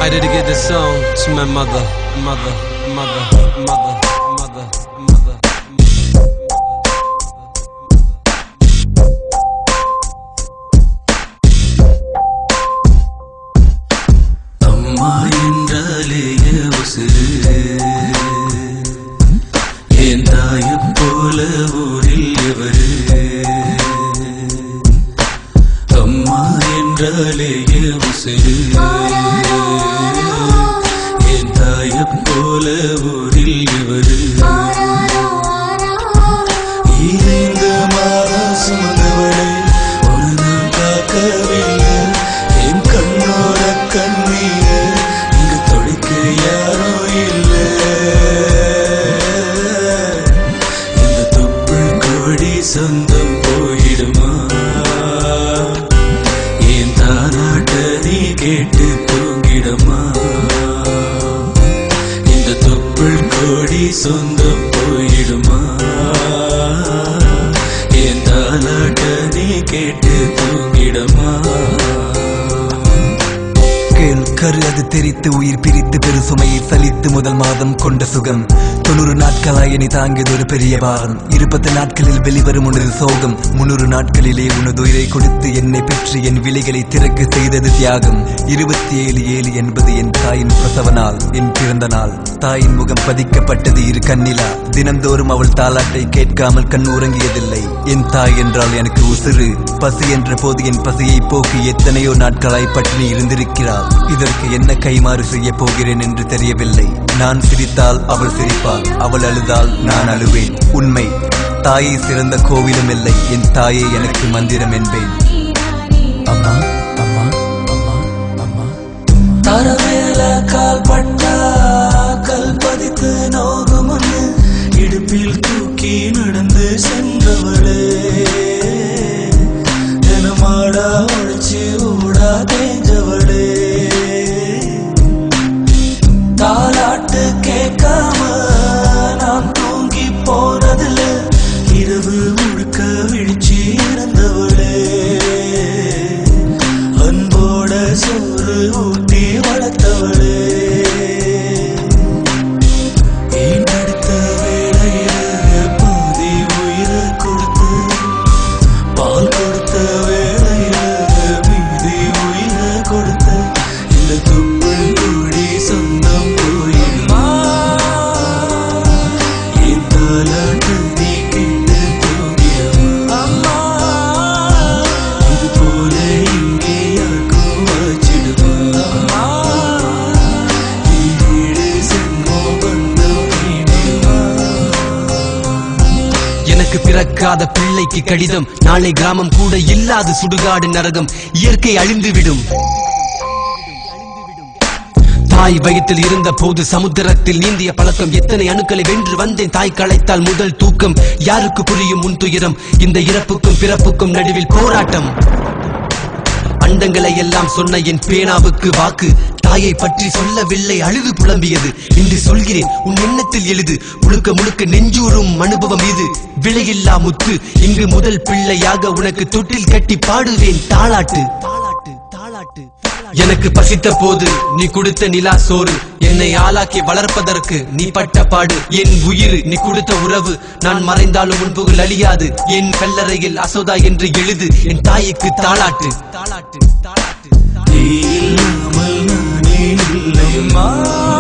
I dedicate this song to my mother, mother, mother, mother, mother, mother. அம்மா என்றாலே உசுறு என் தாயைப் போல ஊரில் எவரு அம்மா என்றாலே உசுறு என் தாயைப் போல ஊரில் எவரு ஈரைந்த மாதம் சுமந்தவளை ஒரு நாள் பார்க்கவில்லை என் கண்ணோட கண்ணீர் இங்கு தொடைக்க யாரோ இல்லை இந்த தொப்புள் கோடி சொந்தம் போயிடுமா என் தானாட்ட நீ கேட்டு தூங்கிடுமா இந்த தொப்புள் கோடி சொந்தம் போயிடுமா என் தாலாட்ட நீ கேட்டு தூங்கிடுமா கேள் கரு அது தெரித்து உயிர் பிரித்து பெரு சுமையை சலித்து முதல் மாதம் கொண்ட சுகம் தொண்ணூறு நாட்களாய் இனி தாங்கியது ஒரு பெரிய பாரம் இருபத்து நாட்களில் வெளிவரும் உனது சோகம் முன்னூறு நாட்களிலே உனது உயிரை கொடுத்து என்னை பெற்று என் விலைகளை திறக்க செய்தது தியாகம் இருபத்தி ஏழு ஏழு என்பது என் தாயின் பிரசவ நாள் என் பிறந்த நாள் தாயின் முகம் பதிக்கப்பட்டது இரு கண்ணிலா தினந்தோறும் அவள் தாலாட்டை கேட்காமல் கண் உறங்கியதில்லை என் தாய் என்றால் எனக்கு உசுறு பசி என்ற போது என் பசியை போக்கி எத்தனையோ நாட்களாய் பட்டினி இருந்திருக்கிறாள் இதற்கு என்ன கைமாறு செய்ய போகிறேன் என்று தெரியவில்லை நான் சிரித்தால் அவள் சிரிப்பாள் அவள் அழுதால் நான் அழுவேன் உண்மை தாயை சிறந்த கோவிலும் இல்லை என் தாயே எனக்கு மந்திரம் என்பேன் அம்மா அம்மா அம்மா அம்மா தரவேல கால் பட்டா கல் பதித்து நோகும் ஒண்ணு இடுப்பில் தூக்கி நடந்து சென்றவளே தினமாடா ஒழிச்சு ஊடா தேஞ்சவளே தாலாட்டு கேட்காம நான் தூங்கி போனதில்ல இரவு முழுக்க விழிச்சு இருந்தவளே அன்போட சோறு ஊட்டி வளர்த்தவளே ஈண்டெடுத்த வேளையில பாதி உயிரை கொடுத்து பால் கொடுத்த வேளையில மீதி உயிரை கொடுத்த இந்த துப்புள் கூடி சொந்தம் போயிடுமா என் தாலாட்டு நீ கேட்டு தூங்கிடுமா இது போல இங்கே யாருக்கும் வச்சிடுமா ஈடு சென்மோ பந்தம் நீடுமா எனக்கு பிறக்காத பிள்ளைக்கு கடிதம் நாளை கிராமம் கூட இல்லாது சுடுகாடு நரகம் இயற்கை அழிந்துவிடும் தாய் வயிற்றில் இருந்த போது சமுத்திரத்தில் நீந்திய பழக்கம் எத்தனை அணுக்களை வென்று வந்தேன் தாய் களைத்தால் முதல் தூக்கம் யாருக்கு புரியும் உன் துயரம் இந்த இறப்புக்கும் பிறப்புக்கும் நடுவில் போராட்டம் அண்டங்களை எல்லாம் சொன்ன என் பேனாவுக்கு வாக்கு தாயை பற்றி சொல்லவில்லை அழுது புலம்பியது இன்று சொல்கிறேன் உன் எண்ணத்தில் எழுது முழுக்க முழுக்க நெஞ்சூறும் அனுபவம் இது விலையில்லா முத்து இங்கு முதல் பிள்ளையாக உனக்கு தொட்டில் கட்டி பாடுவேன் தாளாட்டு தாளாட்டு தாளாட்டு எனக்கு பசித்த போது நீ கொடுத்த நிலா சோறு என்னை ஆளாக்கி வளர்ப்பதற்கு நீ பட்ட பாடு என் உயிர் நீ கொடுத்த உறவு நான் மறைந்தாலும் உன் புகழ் அழியாது என் கல்லறையில் அசோதா என்று எழுது என் தாய்க்கு தாளாட்டு தாளாட்டு தாளாட்டு நீ இல்லாமல் நானே இல்லையம்மா